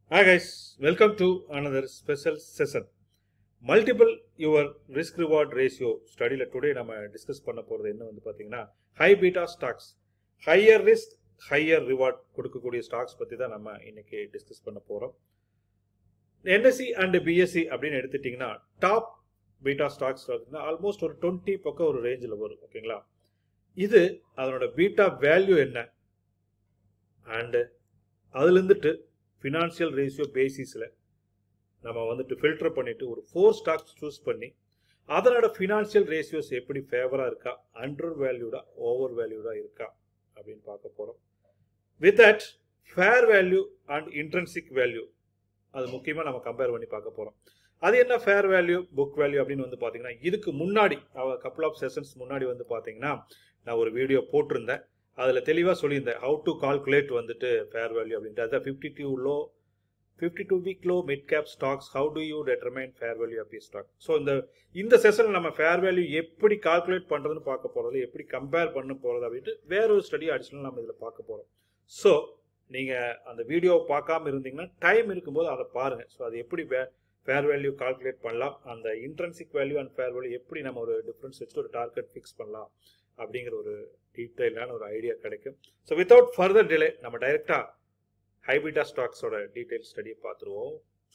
Hi guys, welcome to another special session. Multiple your risk reward ratio ஸ்டடியில் today நம்ம discuss பண்ண போகிறது என்ன வந்து பார்த்தீங்கன்னா high beta stocks higher risk higher reward கொடுக்கக்கூடிய ஸ்டாக்ஸ் பற்றி தான் நம்ம இன்னைக்கு டிஸ்கஸ் பண்ண போகிறோம் என்எஸ்சி அண்ட் பிஎஸ்சி அப்படின்னு எடுத்துட்டிங்கன்னா டாப் பீட்டா ஸ்டாக்ஸ் பார்த்தீங்கன்னா ஆல்மோஸ்ட் ஒரு டுவெண்ட்டி பக்கம் ஒரு ரேஞ்சில் வரும் ஓகேங்களா இது அதனோட பீட்டா வேல்யூ என்ன அண்டு அதுலேருந்துட்டு ஃபினான்ஷியல் ரேஷியோ பேசிஸில் நம்ம வந்துட்டு ஃபில்டர் பண்ணிட்டு ஒரு ஃபோர் ஸ்டாக்ஸ் சூஸ் பண்ணி அதனோட ஃபினான்ஷியல் ரேஷியோஸ் எப்படி ஃபேவராக இருக்கா அண்டர் வேல்யூடா ஓவர் வேல்யூடா இருக்கா அப்படின்னு பார்க்க போகிறோம் with that fair value and intrinsic value அது முக்கியமாக நம்ம கம்பேர் பண்ணி பார்க்க போகிறோம் அது என்ன ஃபேர் வேல்யூ புக் வேல்யூ அப்படின்னு வந்து பார்த்தீங்கன்னா இதுக்கு முன்னாடி கப்புள் ஆஃப் செஷன்ஸ் முன்னாடி வந்து பார்த்தீங்கன்னா நான் ஒரு வீடியோ போட்டிருந்தேன் அதில் தெளிவாக சொல்லியிருந்தேன் ஹவு டு கால்குலேட் வந்துட்டு ஃபேர் வேல்யூ அப்படின்ட்டு அதுதான் fifty two low fifty two week low mid cap stocks how to you determine fair value of you stock so இந்த இந்த செஷனில் நம்ம ஃபேர் வேல்யூ எப்படி கால்குலேட் பண்ணுறதுன்னு பார்க்க போகிறது எப்படி கம்பேர் பண்ண போகிறது அப்படின்ட்டு வேற ஒரு ஸ்டடி அடிஷனல் நம்ம இதில் பார்க்க போகிறோம் ஸோ நீங்கள் அந்த வீடியோவை பார்க்காம இருந்தீங்கன்னா டைம் இருக்கும்போது அதை பாருங்கள் ஸோ அது எப்படி வே ஃபேர் வேல்யூ கால்குலேட் பண்ணலாம் அந்த intrinsic value and fair value எப்படி நம்ம ஒரு டிஃப்ரென்ஸ் வச்சுட்டு ஒரு டார்கெட் ஃபிக்ஸ் பண்ணலாம் அப்படிங்கிற ஒரு டீட்டெயிலான ஒரு ஐடியா கிடைக்கும் ஸோ வித்தவுட் ஃபர்தர் டிலே நம்ம டைரெக்டாக ஹைபிட்டா ஸ்டாக்ஸோட டீடைல் ஸ்டடியை பார்த்துருவோம்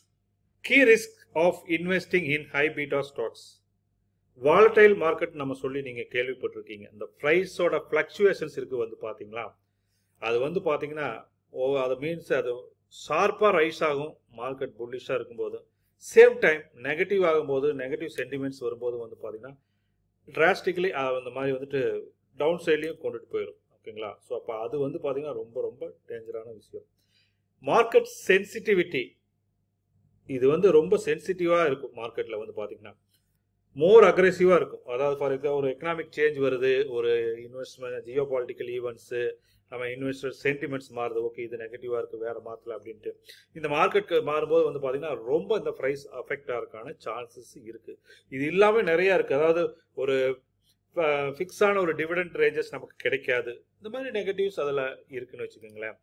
key risk of investing in high beta stocks volatile market நம்ம சொல்லி நீங்கள் கேள்விப்பட்டிருக்கீங்க இந்த ப்ரைஸோட ஃப்ளக்சுவேஷன்ஸ் இருக்கு வந்து பார்த்தீங்களா அது வந்து பார்த்தீங்கன்னா ஓ அது மீன்ஸ் அது ஷார்ப்பாக ரைஸ் ஆகும் மார்க்கெட் புல்லிஷாக இருக்கும்போது சேம் டைம் நெகட்டிவ் ஆகும்போது நெகட்டிவ் சென்டிமெண்ட்ஸ் வரும்போது வந்து பார்த்தீங்கன்னா டிராஸ்டிக்கலி அந்த மாதிரி வந்துட்டு டவுன் சைட்லேயும் கொண்டுட்டு போயிடும் ஓகேங்களா ஸோ அப்போ அது வந்து பார்த்தீங்கன்னா ரொம்ப ரொம்ப டேஞ்சரான விஷயம் மார்க்கெட் சென்சிட்டிவிட்டி இது வந்து ரொம்ப சென்சிட்டிவாக இருக்கும் மார்க்கெட்டில் வந்து பார்த்தீங்கன்னா மோர் அக்ரெசிவாக இருக்கும் அதாவது ஃபார் எக்ஸாம்பிள் ஒரு எக்கனாமிக் சேஞ்ச் வருது ஒரு இன்வெஸ்ட்மெண்ட் ஜியோ பாலிட்டிக்கல் ஈவெண்ட்ஸு நம்ம இன்வெஸ்டர் சென்டிமெண்ட்ஸ் மாறுது ஓகே இது நெகட்டிவாக இருக்குது வேறு மாற்றல அப்படின்ட்டு இந்த மார்க்கெட் மாறும்போது வந்து பார்த்தீங்கன்னா ரொம்ப இந்த ப்ரைஸ் அஃபெக்ட் ஆகிறதுக்கான சான்சஸ் இருக்குது இது இல்லாமல் நிறையா இருக்குது அதாவது ஒரு ஃபிக்ஸான ஒரு டிவிடெண்ட் ரேஞ்சஸ் நமக்கு கிடைக்காது இந்த மாதிரி நெகட்டிவ்ஸ் அதில் இருக்குன்னு வச்சுக்கோங்களேன்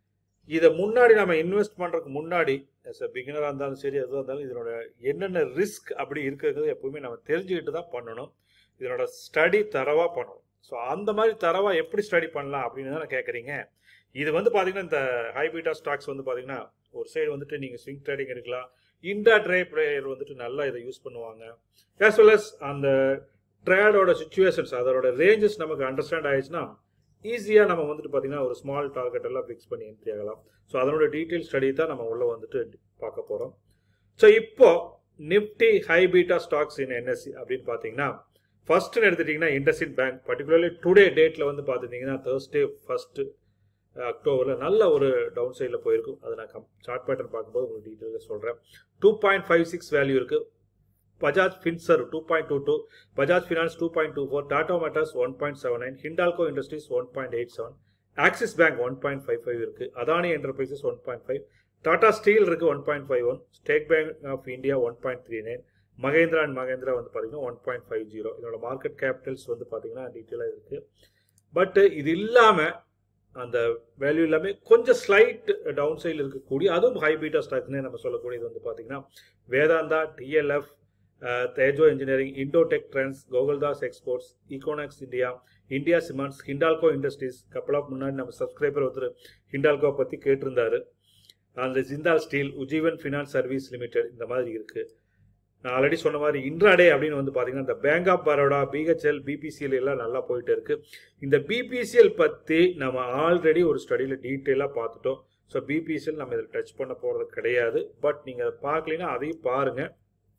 இதை முன்னாடி நம்ம இன்வெஸ்ட் பண்ணுறதுக்கு முன்னாடி எஸ் அ பிகினராக இருந்தாலும் சரி எதுவாக இருந்தாலும் இதனோட என்னென்ன ரிஸ்க் அப்படி இருக்கிறது எப்பவுமே நம்ம தெரிஞ்சுக்கிட்டு தான் பண்ணணும் இதனோட ஸ்டடி தரவாக பண்ணணும் ஸோ அந்த மாதிரி தரவாக எப்படி ஸ்டடி பண்ணலாம் அப்படின்னு தானே கேட்குறீங்க இது வந்து பார்த்தீங்கன்னா இந்த ஹைபீட்டா ஸ்டாக்ஸ் வந்து பார்த்தீங்கன்னா ஒரு சைடு வந்துட்டு நீங்கள் ஸ்விங் ட்ரேடிங் எடுக்கலாம் இண்டா ட்ரே பிளேயர் வந்துட்டு நல்லா இதை யூஸ் பண்ணுவாங்க ஆஸ் வெல் அஸ் அந்த ட்ரேடோட சுச்சுவேஷன்ஸ் அதோட ரேஞ்சஸ் நமக்கு அண்டர்ஸ்டாண்ட் ஆயிடுச்சுன்னா ஈஸியாக நம்ம வந்துட்டு பார்த்தீங்கன்னா ஒரு ஸ்மால் டார்கெட் எல்லாம் ஃபிக்ஸ் பண்ணி என்ட்ரி ஆகலாம் ஸோ அதனோட டீட்டெயில் ஸ்டடி தான் நம்ம உள்ளே வந்துட்டு பார்க்க போகிறோம் ஸோ இப்போ Nifty high beta stocks in NSE அப்படின்னு பார்த்தீங்கன்னா ஃபர்ஸ்ட்னு எடுத்துட்டிங்கன்னா இண்டஸ்இன் பேங்க் பர்டிகுலர்லி டுடே டேட்டில் வந்து பார்த்துட்டிங்கன்னா தேர்ஸ்டே ஃபர்ஸ்ட் அக்டோபரில் நல்ல ஒரு டவுன் சைடில் போயிருக்கும் அதை நான் கம் சார்ட் பேட்டர்ன் பார்க்கும்போது உங்களுக்கு டீட்டெயிலில் சொல்கிறேன் two point five six value இருக்குது Bajaj Finserv two point two two Bajaj Finance two point two four Tata Motors one point seven nine Hindalco Industries one point eight seven Axis Bank one point five five இருக்குது Adani Enterprises one point five Tata Steel இருக்குது one point five one State Bank of India one point three nine Mahindra and Mahindra வந்து பார்த்தீங்கன்னா one point five zero இதோட market capitals வந்து பார்த்தீங்கன்னா டீட்டெயிலாக இருக்குது but இது இல்லாமல் அந்த வேல்யூ எல்லாமே கொஞ்சம் ஸ்லைட் டவுன் சைடில் இருக்கக்கூடிய அதுவும் ஹை பீட்டா ஸ்டாக்னே நம்ம சொல்லக்கூடியது வந்து பார்த்தீங்கன்னா வேதாந்தா டிஎல்எஃப் தேஜோ Engineering Indotech Trends Gokaldas Exports ஈகோனாக்ஸ் India India Cements Hindalco Industries couple of முன்னாடி நம்ம சப்ஸ்கிரைபர் ஒருத்தர் ஹிண்டால்கோ பற்றி கேட்டிருந்தாரு அந்த Jindal Steel Ujjivan Finance Service Limited இந்த மாதிரி இருக்குது நான் ஆல்ரெடி சொன்ன மாதிரி இன்ட்ராடே அப்படின்னு வந்து பார்த்தீங்கன்னா இந்த Bank of Baroda BHEL BPCL எல்லாம் நல்லா போயிட்டு இருக்கு இந்த பிபிசிஎல் பற்றி நம்ம ஆல்ரெடி ஒரு ஸ்டடியில் டீட்டெயிலாக பார்த்துட்டோம் ஸோ பிபிசிஎல் நம்ம இதில் டச் பண்ண போகிறது கிடையாது பட் நீங்கள் அதை பார்க்கலன்னா அதையும் பாருங்கள்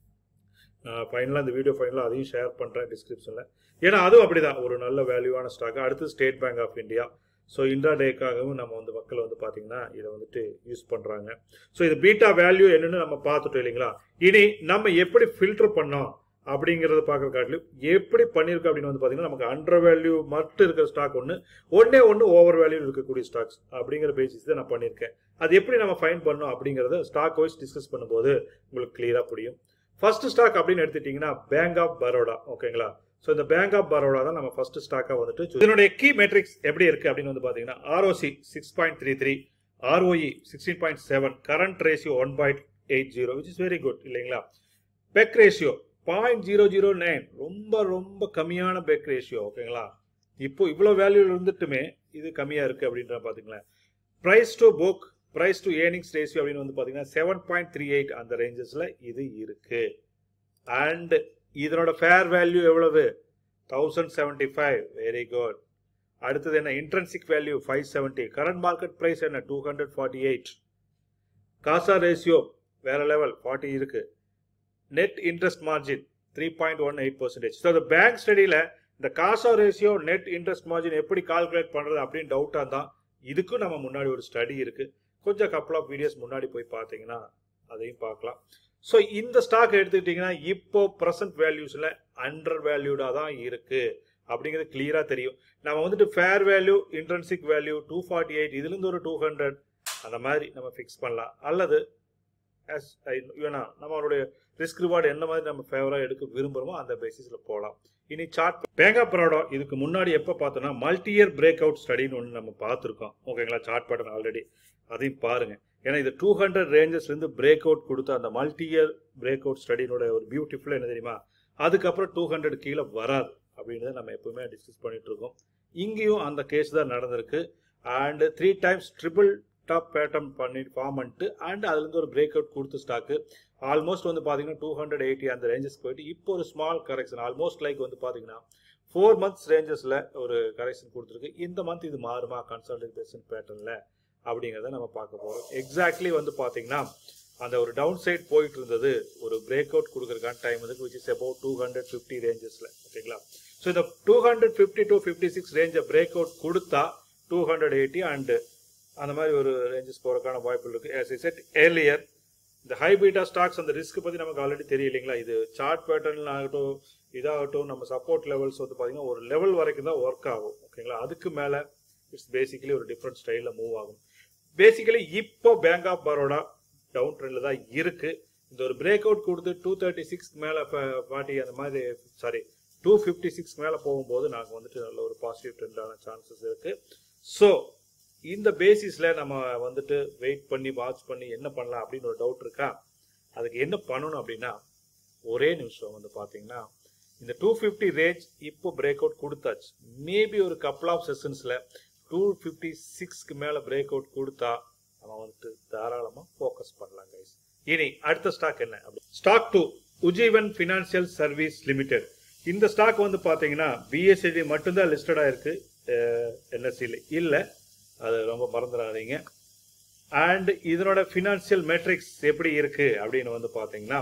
ஃபைனலாக இந்த வீடியோ ஃபைனலாக அதையும் ஷேர் பண்ணுறேன் டிஸ்கிரிப்ஷனில் ஏன்னா அதுவும் அப்படி தான் ஒரு நல்ல வேல்யூவான ஸ்டாக் அடுத்து State Bank of India so இன்ட்ரா டேக்காகவும் நம்ம வந்து மக்கள் வந்து பார்த்தீங்கன்னா இதை வந்துட்டு யூஸ் பண்ணுறாங்க ஸோ இது பீட்டா வேல்யூ என்னன்னு நம்ம பார்த்துட்டோம் இல்லைங்களா இனி நம்ம எப்படி ஃபில்டர் பண்ணோம் அப்படிங்கிறத பார்க்குற காட்டிலும் எப்படி பண்ணியிருக்கோம் அப்படின்னு வந்து பார்த்தீங்கன்னா நமக்கு அண்டர் வேல்யூ மட்டும் இருக்கிற ஸ்டாக் ஒன்று ஒன்றே ஒன்று ஓவர் வேல்யூ இருக்கக்கூடிய ஸ்டாக்ஸ் அப்படிங்கிற பேசிஸ் தான் நான் பண்ணியிருக்கேன் அது எப்படி நம்ம ஃபைன் பண்ணோம் அப்படிங்கிறத ஸ்டாக் வைஸ் டிஸ்கஸ் பண்ணும்போது உங்களுக்கு கிளியராக புரியும் ஃபர்ஸ்ட் ஸ்டாக் அப்படின்னு எடுத்துட்டிங்கன்னா பேங்க் ஆஃப் பரோடா ஓகேங்களா ஸோ இந்த பேங்க் ஆஃப் பரோடா தான் நம்ம ஃபர்ஸ்ட் ஸ்டாக்காக வந்துட்டு இதனுடைய கீ மெட்ரிக்ஸ் எப்படி இருக்குது அப்படின்னு வந்து பார்த்தீங்கன்னா ROC six point three three ROE sixteen point seven current ratio one point eight zero which is very good இல்லைங்களா PEG ratio point zero zero nine ரொம்ப ரொம்ப கம்மியான பெக் ரேஷியோ ஓகேங்களா இப்போ இவ்வளோ வேல்யூல இருந்துட்டுமே இது கம்மியாக இருக்குது அப்படின்ற பார்த்துங்களேன் price to book price to earnings ratio அப்படின்னு வந்து பார்த்தீங்கன்னா செவன் பாயிண்ட் த்ரீ எயிட் அந்த ரேஞ்சஸில் இது இருக்கு அண்ட் இதனோட ஃபேர் வேல்யூ எவ்வளவு thousand seventy five very good அடுத்தது என்ன intrinsic value five seventy current market price என்ன two hundred forty eight CASA ratio வேற லெவல் ஃபார்ட்டி இருக்கு net interest margin three point one eight percentage so அந்த bank ஸ்டடியில் இந்த CASA ratio net interest margin எப்படி calculate பண்ணுறது அப்படின்னு டவுட்டாக தான் இதுக்கும் நம்ம முன்னாடி ஒரு ஸ்டடி இருக்கு கொஞ்சம் கப்பல் ஆஃப் வீடியோஸ் முன்னாடி போய் பார்த்தீங்கன்னா அதையும் பார்க்கலாம் ஸோ இந்த ஸ்டாக் எடுத்துக்கிட்டிங்கன்னா இப்போ ப்ரெசன்ட் வேல்யூஸில் அண்டர் வேல்யூடாக தான் இருக்கு அப்படிங்கிறது கிளியராக தெரியும் நம்ம வந்துட்டு fair value intrinsic value two forty eight இதுலேருந்து ஒரு டூ ஹண்ட்ரட் அந்த மாதிரி நம்ம ஃபிக்ஸ் பண்ணலாம் அல்லது as வேணா நம்மளுடைய ரிஸ்க் ரிவார்டு என்ன மாதிரி நம்ம ஃபேவராக எடுக்க விரும்புகிறோமோ அந்த பேசிஸில் போகலாம் இனி சார்ட் பேங்கா ப்ராடோ இதுக்கு முன்னாடி எப்போ பார்த்தோன்னா மல்டி இயர் பிரேக் அவுட் ஸ்டடின்னு ஒன்று நம்ம பார்த்துருக்கோம் ஓகேங்களா சார்ட் பேட்டர்ன் ஆல்ரெடி அதையும் பாருங்க ஏன்னா இது டூ ஹண்ட்ரட் ரேஞ்சஸ்லேருந்து பிரேக் அவுட் கொடுத்த அந்த மல்டி இயர் பிரேக் அவுட் ஸ்டடினோட ஒரு பியூட்டிஃபுல் என்ன தெரியுமா அதுக்கப்புறம் டூ ஹண்ட்ரட் கீழே வராது அப்படின்றத நம்ம எப்பவுமே டிஸ்கஸ் பண்ணிட்டு இருக்கோம் இங்கேயும் அந்த கேஸ் தான் நடந்திருக்கு and three times triple top bottom பண்ணி ஃபார்ம் பண்ணிட்டு அண்ட் அதுலேருந்து ஒரு பிரேக் அவுட் கொடுத்த ஸ்டாக்கு ஆல்மோஸ்ட் வந்து பார்த்தீங்கன்னா டூ ஹண்ட்ரட் எயிட்டி அந்த ரேஞ்சஸ் போயிட்டு இப்போ ஒரு ஸ்மால் கரெக்ஷன் ஆல்மோஸ்ட் லைக் வந்து பார்த்தீங்கன்னா ஃபோர் மந்த்ஸ் ரேஞ்சஸில் ஒரு கரெக்ஷன் கொடுத்துருக்கு இந்த மந்த் இது மாறுமா கன்சல்டேஷன் பேட்டர்னில் அப்படிங்கிறத நம்ம பார்க்க போகிறோம் எக்ஸாக்ட்லி வந்து பார்த்தீங்கன்னா அந்த ஒரு டவுன் சைட் போயிட்டு இருந்தது ஒரு பிரேக் அவுட் கொடுக்குறக்கான டைம் வந்து which is about two hundred fifty ரேஞ்சஸில் ஓகேங்களா ஸோ இந்த two hundred fifty to fifty six ரேஞ்சை பிரேக் அவுட் கொடுத்தா டூ ஹண்ட்ரட் எயிட்டி அண்டு அந்த மாதிரி ஒரு ரேஞ்சஸ் போகிறக்கான வாய்ப்பு இருக்குது as I said earlier இந்த ஹை பீட்டா ஸ்டாக்ஸ் அந்த ரிஸ்க் பற்றி நமக்கு ஆல்ரெடி தெரியும் இல்லைங்களா இது சார்ட் பேட்டர்ன் ஆகட்டும் இதாகட்டும் நம்ம சப்போர்ட் லெவல்ஸ் வந்து பார்த்தீங்கன்னா ஒரு லெவல் வரைக்கும் தான் ஒர்க் ஆகும் ஓகேங்களா அதுக்கு மேலே இட்ஸ் பேசிக்கலி ஒரு டிஃப்ரெண்ட் ஸ்டைலில் மூவ் ஆகும் பேசிக்கலி இப்போ பேங்க் ஆஃப் பரோடா டவுன் ட்ரெண்டில் தான் இருக்கு இந்த ஒரு பிரேக் அவுட் கொடுத்து டூ தேர்ட்டி சிக்ஸ் மேலே ஃபார்ட்டி அந்த மாதிரி சாரி டூ ஃபிஃப்டி சிக்ஸ் மேலே போகும்போது நாங்கள் வந்துட்டு நல்ல ஒரு பாசிட்டிவ் ட்ரெண்டான சான்சஸ் இருக்கு ஸோ இந்த பேசிஸில் நம்ம வந்துட்டு வெயிட் பண்ணி வாட்ச் பண்ணி என்ன பண்ணலாம் அப்படின்னு ஒரு டவுட் இருக்கா அதுக்கு என்ன பண்ணணும் அப்படின்னா ஒரே நிமிஷம் வந்து பார்த்தீங்கன்னா இந்த டூ ஃபிஃப்டி ரேஞ்ச் இப்போ பிரேக் அவுட் கொடுத்தாச்சு மேபி ஒரு கப்பல் ஆஃப் செஷன்ஸில் டூ ஃபிஃப்டி சிக்ஸ்க்கு மேலே பிரேக் அவுட் கொடுத்தா நம்ம வந்துட்டு தாராளமாக ஃபோக்கஸ் பண்ணலாம் கைஸ் இனி அடுத்த ஸ்டாக் என்ன stock two Ujjivan Financial Service Limited இந்த ஸ்டாக் வந்து பார்த்தீங்கன்னா பிஎஸ்சிடி மட்டும்தான் லிஸ்டடாக இருக்கு என்எஸ்சியில் இல்லை அது ரொம்ப மறந்துடாதீங்க அண்ட் இதனோட ஃபினான்சியல் மேட்ரிக்ஸ் எப்படி இருக்கு அப்படின்னு வந்து பார்த்தீங்கன்னா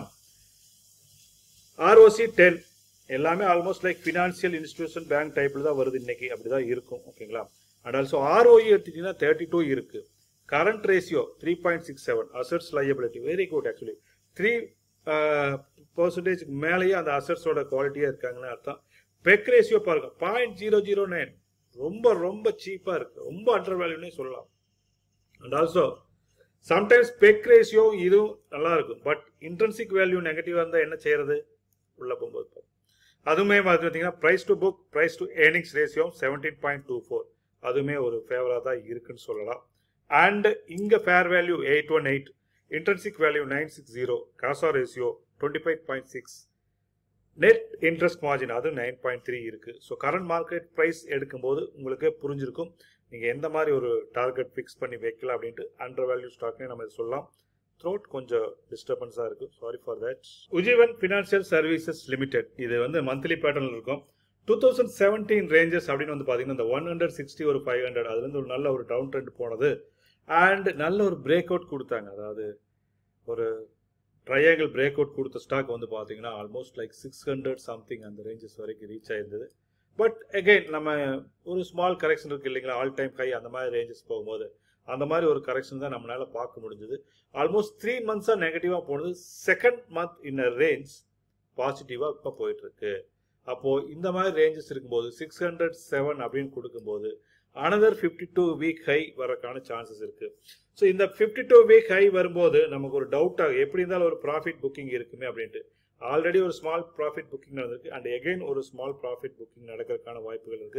ஆர்ஓசி டென் எல்லாமே almost like financial institution bank டைப்பில் தான் வருது இன்னைக்கு அப்படிதான் இருக்கும் ஓகேங்களா அண்ட் ஆல்சோ ஆர்ஓஇ எடுத்துட்டீங்கன்னா தேர்ட்டி டூ இருக்கு current ratio three point six seven assets liability very good actually three பர்சன்டேஜ்க்கு மேலேயே அந்த அசட்ஸோட குவாலிட்டியாக இருக்காங்கன்னு அர்த்தம் பெக் ரேஷியோ பாருங்க பாயிண்ட் ஜீரோ ஜீரோ நைன் ரொம்ப ரொம்ப சீப்பாக இருக்கு ரொம்ப அண்டர் வேல்யூனே சொல்லலாம் and also sometimes PEG ratio இதுவும் நல்லா இருக்கும் பட் இன்ட்ரென்சிக் வேல்யூ நெகட்டிவாக இருந்தால் என்ன செய்யறது உள்ள போகும்போது பார்ப்போம். அதுவுமே பார்த்தீங்கன்னா price to book price to earnings ratio seventeen point two four அதுவுமே ஒரு ஃபேவராக தான் இருக்குன்னு சொல்லலாம் அண்ட் இங்கே fair value eight one eight intrinsic value nine six zero CASA ratio twenty five point six net interest margin அது நைன் பாயிண்ட் த்ரீ இருக்கு ஸோ கரண்ட் மார்க்கெட் ப்ரைஸ் எடுக்கும்போது உங்களுக்கே புரிஞ்சிருக்கும் நீங்கள் எந்த மாதிரி ஒரு டார்கெட் ஃபிக்ஸ் பண்ணி வைக்கலாம் அப்படின்ட்டு அண்டர் வேல்யூ ஸ்டாக்னே நம்ம சொல்லலாம் த்ரோட் கொஞ்சம் டிஸ்டர்பன்ஸாக இருக்கு sorry for that Ujjivan Financial Services Limited இது வந்து மந்த்லி பேட்டர்னில் இருக்கும் டூ தௌசண்ட் செவன்டீன் ரேஞ்சஸ் அப்படின்னு வந்து பார்த்தீங்கன்னா இந்த ஒன் ஹண்ட்ரட் சிக்ஸ்டி ஒரு ஃபைவ் ஹண்ட்ரட் அதுலேருந்து ஒரு நல்ல ஒரு டவுன் ட்ரெண்ட் போனது அண்ட் நல்ல ஒரு பிரேக் அவுட் கொடுத்தாங்க அதாவது ஒரு ட்ரையாங்கிள் பிரேக் அவுட் கொடுத்த ஸ்டாக் வந்து பார்த்தீங்கன்னா almost like six hundred something அந்த ரேஞ்சஸ் வரைக்கும் ரீச் ஆயிருந்தது பட் அகைன் நம்ம ஒரு ஸ்மால் கரெக்ஷன் இருக்கு இல்லைங்களா ஆல் டைம் ஹை அந்த மாதிரி ரேஞ்சஸ் போகும்போது அந்த மாதிரி ஒரு கரெக்ஷன் தான் நம்மளால பார்க்க முடிஞ்சது ஆல்மோஸ்ட் த்ரீ மந்த்ஸாக நெகட்டிவாக போனது second month in a range பாசிட்டிவாக இப்போ போயிட்டு இருக்கு அப்போ இந்த மாதிரி ரேஞ்சஸ் இருக்கும்போது சிக்ஸ் ஹண்ட்ரட் செவன் அப்படின்னு கொடுக்கும்போது another fifty two week high வரக்கான சான்சஸ் இருக்கு ஸோ இந்த ஃபிஃப்டி டூ வீக் ஹை வரும்போது நமக்கு ஒரு டவுட் ஆகும் எப்படி இருந்தாலும் ஒரு ப்ராஃபிட் புக்கிங் இருக்குமே அப்படின்ட்டு ஆல்ரெடி ஒரு ஸ்மால் ப்ராஃபிட் புக்கிங் நடந்திருக்கு அண்ட் எகைன் ஒரு ஸ்மால் ப்ராஃபிட் புக்கிங் நடக்கிறதுக்கான வாய்ப்புகள் இருக்கு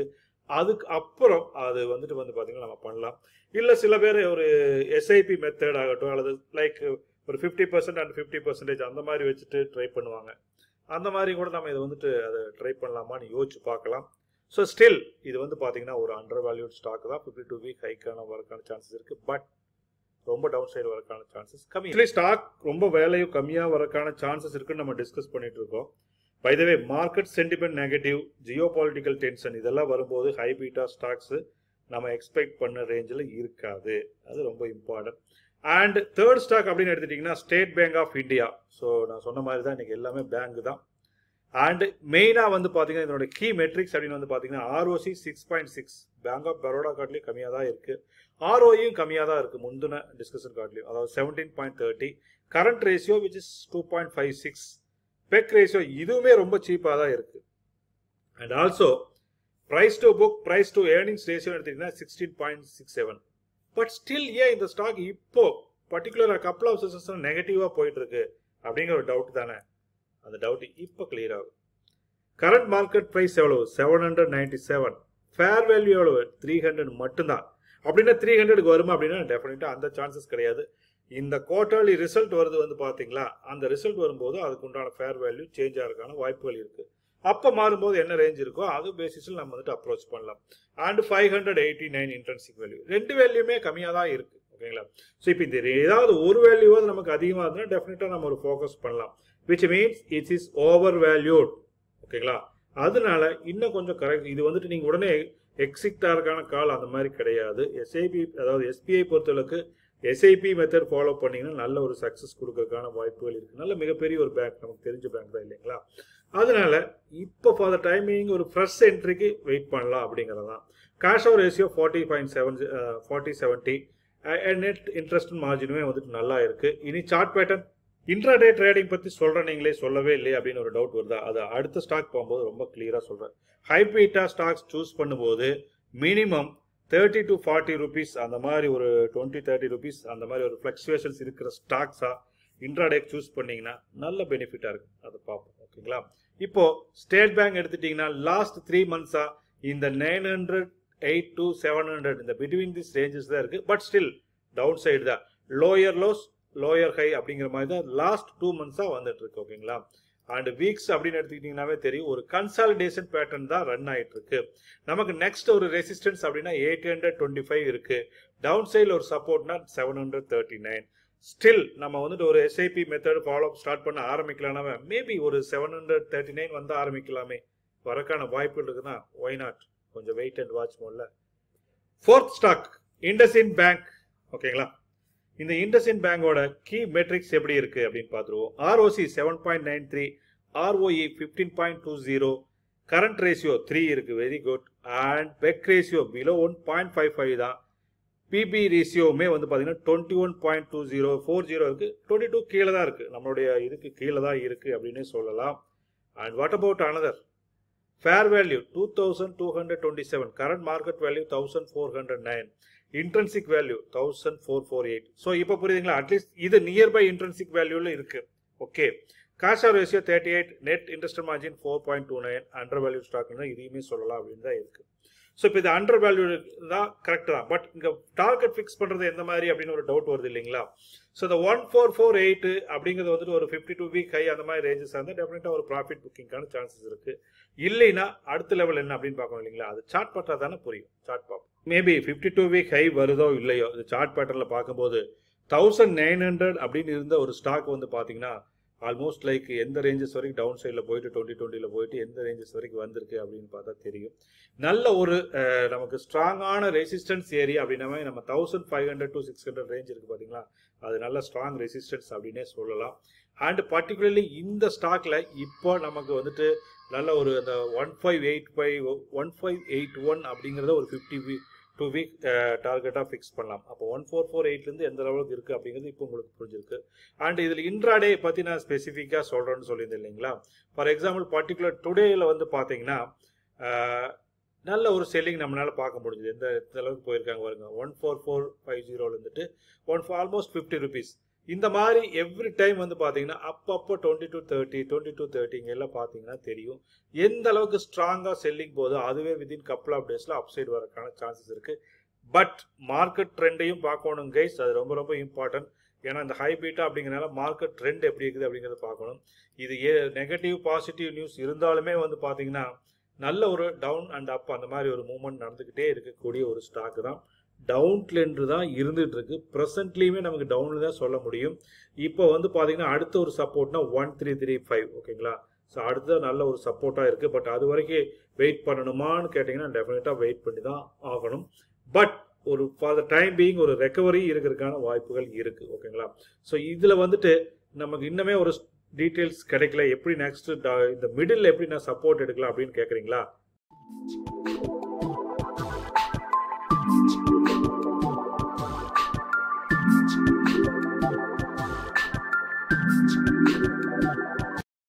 அதுக்கு அப்புறம் அது வந்துட்டு வந்து பார்த்தீங்கன்னா நம்ம பண்ணலாம் இல்லை சில பேர் ஒரு எஸ்ஐபி மெத்தட் ஆகட்டும் அல்லது லைக் ஒரு fifty percent and fifty percentage அந்த மாதிரி வச்சுட்டு ட்ரை பண்ணுவாங்க அந்த மாதிரி கூட நம்ம இதை வந்துட்டு அதை ட்ரை பண்ணலாமான்னு யோசிச்சு பார்க்கலாம் ஸோ ஸ்டில் இது வந்து பார்த்தீங்கன்னா ஒரு அண்டர் வேல்யூட் ஸ்டாக் தான் ஃபிஃப்டி டூ வீக் ஹைக்கான வரக்கான சான்சஸ் இருக்குது பட் ரொம்ப டவுன் சைடு வரக்கான சான்சஸ் கம்மி ஆக்சுவலி ஸ்டாக் ரொம்ப வேலையும் கம்மியாக வரக்கான சான்சஸ் இருக்குன்னு நம்ம டிஸ்கஸ் பண்ணிட்டு இருக்கோம் by the way market sentiment negative geopolitical tension இதெல்லாம் வரும்போது ஹை பீட்டா ஸ்டாக்ஸ் நம்ம எக்ஸ்பெக்ட் பண்ண ரேஞ்சில் இருக்காது அது ரொம்ப இம்பார்ட்டன்ட் அண்ட் தேர்ட் ஸ்டாக் அப்படின்னு எடுத்துட்டிங்கன்னா State Bank of India so நான் சொன்ன மாதிரி தான் இன்றைக்கி எல்லாமே பேங்க் தான் அண்ட் மெயினாக வந்து பார்த்தீங்கன்னா இதனோட கீ மெட்ரிக்ஸ் அப்படின்னு வந்து பார்த்தீங்கன்னா ROC six point six Bank of Baroda கார்ட்லேயும் கம்மியாக தான் இருக்குது ஆர்ஓயும் கம்மியாக தான் இருக்குது முந்தின டிஸ்கஷன் கார்ட்லேயும் அதாவது seventeen point thirty current ratio which is two point five six PEG ratio இதுவுமே ரொம்ப சீப்பாக தான் இருக்குது and also price to book price to earnings ratio எடுத்தீங்கன்னா sixteen point six seven but still ஏன் இந்த ஸ்டாக் இப்போ பர்டிகுலராக கப்பல் ஆஃப் செஷன்ஸ் நெகட்டிவாக போயிட்டு இருக்கு அப்படிங்கிற ஒரு டவுட் தானே அந்த டவுட் இப்போ கிளியர் ஆகும் கரண்ட் மார்க்கெட் ப்ரைஸ் எவ்வளவு seven hundred ninety seven fair value எவ்வளவு த்ரீ ஹண்ட்ரட் மட்டும்தான் அப்படின்னா த்ரீ ஹண்ட்ரடுக்கு வருமா அப்படின்னா டெஃபினட்டாக அந்த சான்சஸ் கிடையாது இந்த குவார்டர்லி ரிசல்ட் வருது வந்து பார்த்தீங்களா அந்த ரிசல்ட் வரும்போது அதுக்கு உண்டான ஃபேர் வேல்யூ சேஞ்ச் ஆகிறதுக்கான வாய்ப்புகள் இருக்குது அப்போ மாறும்போது என்ன ரேஞ்ச் இருக்கோ அது பேசிஸில் நம்ம வந்துட்டு அப்ரோச் பண்ணலாம் and five hundred eighty nine intrinsic value ரெண்டு வேல்யூமே கம்மியாக தான் இருக்குது ஓகேங்களா ஸோ இப்போ இந்த ஏதாவது ஒரு வேல்யூவாவது நமக்கு அதிகமாக இருந்தால் டெஃபினட்டாக நம்ம ஒரு ஃபோக்கஸ் பண்ணலாம் which means it's is over valued ஓகேங்களா அதனால இன்னும் கொஞ்சம் கரெக்ட் இது வந்துட்டு நீங்கள் உடனே எக்ஸிக்டாருக்கான கால் அந்த மாதிரி கிடையாது எஸ்ஐபி அதாவது எஸ்பிஐ பொறுத்தளவுக்கு எஸ்ஐபி மெத்தட் ஃபாலோ பண்ணிங்கன்னா நல்ல ஒரு சக்ஸஸ் கொடுக்கறதுக்கான வாய்ப்புகள் இருக்குது நல்ல மிகப்பெரிய ஒரு பேங்க் நமக்கு தெரிஞ்ச பேங்க் தான் இல்லைங்களா அதனால இப்போ ஃபார் த டைமிங் ஒரு ஃப்ரெஷ் என்ட்ரிக்கு வெயிட் பண்ணலாம் அப்படிங்கிறது தான் cash over ratio forty point seven forty seventy net interest மார்ஜினுமே வந்துட்டு நல்லா இருக்கு இனி சார்ட் பேட்டர்ன் இன்ட்ராடே ட்ரேடிங் பற்றி சொல்கிறேன் நீங்களே சொல்லவே இல்லை அப்படின்னு ஒரு டவுட் வருதா அது அடுத்த ஸ்டாக் போகும்போது ரொம்ப கிளியராக சொல்கிறேன் ஹைபீட்டா ஸ்டாக்ஸ் சூஸ் பண்ணும்போது minimum thirty to forty rupees அந்த மாதிரி ஒரு டுவெண்ட்டி தேர்ட்டி ருபீஸ் அந்த மாதிரி ஒரு ஃப்ளக்சுவேஷன்ஸ் இருக்கிற ஸ்டாக்ஸாக இன்ட்ராடே சூஸ் பண்ணீங்கன்னா நல்ல பெனிஃபிட்டாக இருக்கும் அதை பார்ப்போம் ஓகேங்களா இப்போ ஸ்டேட் பேங்க் எடுத்துட்டீங்கன்னா லாஸ்ட் த்ரீ மந்த்ஸாக இந்த nine hundred eight to seven hundred இந்த பிட்வீன் திஸ் ரேஞ்சஸ் தான் இருக்குது பட் ஸ்டில் டவுன் சைடு தான் லோயர் லோஸ் லோயர் ஹை அப்படிங்கிற மாதிரி தான் லாஸ்ட் டூ மந்த்ஸாக வந்துட்டு இருக்கு ஓகேங்களா அண்ட் வீக்ஸ் அப்படின்னு எடுத்துக்கிட்டிங்கனாவே தெரியும் ஒரு கன்சாலிடேஷன் பேட்டர்ன் தான் ரன் ஆகிட்டு இருக்கு நமக்கு நெக்ஸ்ட் ஒரு ரெசிஸ்டன்ஸ் அப்படின்னா எயிட் ஹண்ட்ரட் டுவெண்ட்டி ஃபைவ் இருக்கு டவுன் சைடில் ஒரு சப்போர்ட்னா seven hundred thirty nine still நம்ம வந்துட்டு ஒரு எஸ்ஐபி மெத்தட் ஃபாலோ ஸ்டார்ட் பண்ண ஆரம்பிக்கலாம்னா மேபி ஒரு செவன் ஹண்ட்ரட் தேர்ட்டி நைன் வந்து ஆரம்பிக்கலாமே வரக்கான வாய்ப்புகள் இருக்குன்னா ஒய் நாட் கொஞ்சம் வெயிட் அண்ட் வாட்ச் மோட்ல ஃபோர்த் ஸ்டாக் இண்டஸ்இன் பேங்க் ஓகேங்களா இந்த இண்டஸ்இன் பேங்கோட கீ மெட்ரிக்ஸ் எப்படி இருக்கு அப்படின்னு பார்த்துருவோம் ROC seven point nine three ROE fifteen point two zero current ratio three இருக்கு very good and PEG ratio below one point five five தான் பிபி ரேஷியோவுமே வந்து பார்த்தீங்கன்னா twenty one point two zero four zero இருக்கு twenty two கீழே தான் இருக்கு நம்மளுடைய இதுக்கு கீழே தான் இருக்கு அப்படின்னு சொல்லலாம் and what about another fair value two thousand two hundred twenty seven current market value thousand four hundred nine intrinsic value thousand four four eight so இப்போ புரியுதுங்களா அட்லீஸ்ட் இது நியர்பை இன்ட்ரென்சிக் வேல்யூல இருக்கு okay CASA ratio thirty eight net interest margin four point two nine under value ஸ்டாக்னு இதையுமே சொல்லலாம் அப்படின்னு தான் இருக்கு ஸோ இப்போ இது அண்டர் வேல்யூ தான் கரெக்ட் தான் பட் இங்கே டார்கெட் ஃபிக்ஸ் பண்ணுறது எந்த மாதிரி அப்படின்னு ஒரு டவுட் வருது இல்லைங்களா ஸோ இந்த ஒன் ஃபோர் ஃபோர் எயிட் அப்படிங்கிறது வந்துட்டு ஒரு ஃபிஃப்டி டூ வீக் ஹை அந்த மாதிரி ரேஞ்சஸ் இருந்தால் டெஃபினட்டாக ஒரு ப்ராஃபிட் புக்கிங்கான சான்சஸ் இருக்கு இல்லைன்னா அடுத்த லெவல் என்ன அப்படின்னு பார்க்கணும் இல்லைங்களா அது சார்ட் பார்த்தா தானே புரியும் சார்ட் பார்ப்போம் maybe fifty two week high வருதோ இல்லையோ இது சார்ட் பேட்டர்னில் பார்க்கும்போது தௌசண்ட் நைன் ஹண்ட்ரட் அப்படின்னு இருந்த ஒரு ஸ்டாக் வந்து பார்த்தீங்கன்னா ஆல்மோஸ்ட் லைக் எந்த ரேஞ்சஸ் வரைக்கும் டவுன் சைடில் போயிட்டு டுவெண்ட்டி டுவெண்ட்டியில் போயிட்டு எந்த ரேஞ்சஸ் வரைக்கும் வந்திருக்கு அப்படின்னு பார்த்தா தெரியும் நல்ல ஒரு நமக்கு ஸ்ட்ராங்கான ரெசிஸ்டன்ஸ் ஏரியா அப்படின்னா நம்ம thousand five hundred to six hundred range இருக்குது பார்த்தீங்களா அது நல்ல ஸ்ட்ராங் ரெசிஸ்டன்ஸ் அப்படின்னே சொல்லலாம் அண்ட் பர்டிகுலர்லி இந்த ஸ்டாக்ல இப்போ நமக்கு வந்துட்டு நல்ல ஒரு அந்த one five eight five one five eight one அப்படிங்கிறத ஒரு ஃபிஃப்டி வீக் டூ வீக் டார்கெட்டாக ஃபிக்ஸ் பண்ணலாம் அப்போ ஒன் ஃபோர் ஃபோர் எயிட்லேருந்து எந்த லெவலுக்கு இருக்குது அப்படிங்கிறது இப்போ உங்களுக்கு புரிஞ்சிருக்கு அண்ட் இதில் இன்ட்ராடே பற்றி நான் ஸ்பெசிஃபிக்காக சொல்கிறேன்னு சொல்லியிருந்தேன் இல்லைங்களா ஃபார் எக்ஸாம்பிள் பர்டிகுலர் டுடேயில் வந்து பார்த்தீங்கன்னா நல்ல ஒரு செல்லிங் நம்மளால பார்க்க முடிஞ்சுது எந்த அளவுக்கு போயிருக்காங்க பாருங்க ஒன் ஃபோர் ஃபோர் ஃபைவ் ஜீரோல இருந்துட்டு ஒன் ஆல்மோஸ்ட் ஃபிஃப்டி ருபீஸ் இந்த மாதிரி எவ்ரி டைம் வந்து பார்த்தீங்கன்னா அப்பப்போ twenty to thirty twenty to தேர்ட்டிங்க எல்லாம் பார்த்தீங்கன்னா தெரியும் எந்த அளவுக்கு ஸ்ட்ராங்காக செல்லிங் போதோ அதுவே வித்தின் கப்பல் ஆஃப் டேஸில் அப்சைட் வரக்கான சான்சஸ் இருக்குது பட் மார்க்கெட் ட்ரெண்டையும் பார்க்கணும் கைஸ் அது ரொம்ப ரொம்ப இம்பார்ட்டன்ட் ஏன்னா இந்த ஹை பீட்டா அப்படிங்கிறனால மார்க்கெட் ட்ரெண்ட் எப்படி இருக்குது அப்படிங்கிறத பார்க்கணும் இது ஏ நெகட்டிவ் பாசிட்டிவ் நியூஸ் இருந்தாலுமே வந்து பார்த்தீங்கன்னா நல்ல ஒரு டவுன் அண்ட் அப் அந்த மாதிரி ஒரு மூவ்மெண்ட் நடந்துக்கிட்டே இருக்கக்கூடிய ஒரு ஸ்டாக் தான் டவுன் ட்ரெண்ட் தான் இருந்துட்டு இருக்கு ப்ரெசன்ட்லேயுமே நமக்கு டவுனில் தான் சொல்ல முடியும் இப்போ வந்து பார்த்தீங்கன்னா அடுத்த ஒரு சப்போர்ட்னா ஒன் த்ரீ த்ரீ ஃபைவ் ஓகேங்களா ஸோ அடுத்த நல்ல ஒரு சப்போர்ட்டாக இருக்குது பட் அது வரைக்கும் வெயிட் பண்ணணுமான்னு கேட்டிங்கன்னா டெஃபினட்டாக வெயிட் பண்ணி தான் ஆகணும் பட் ஒரு ஃபார் த டைம் பீயிங் ஒரு ரெக்கவரி இருக்கிறதுக்கான வாய்ப்புகள் இருக்குது ஓகேங்களா ஸோ இதில் வந்துட்டு நமக்கு இன்னுமே ஒரு டீட்டெயில்ஸ் கிடைக்கல எப்படி நெக்ஸ்ட் இந்த மிடில் எப்படி நான் சப்போர்ட் எடுக்கலாம் அப்படின்னு கேட்குறீங்களா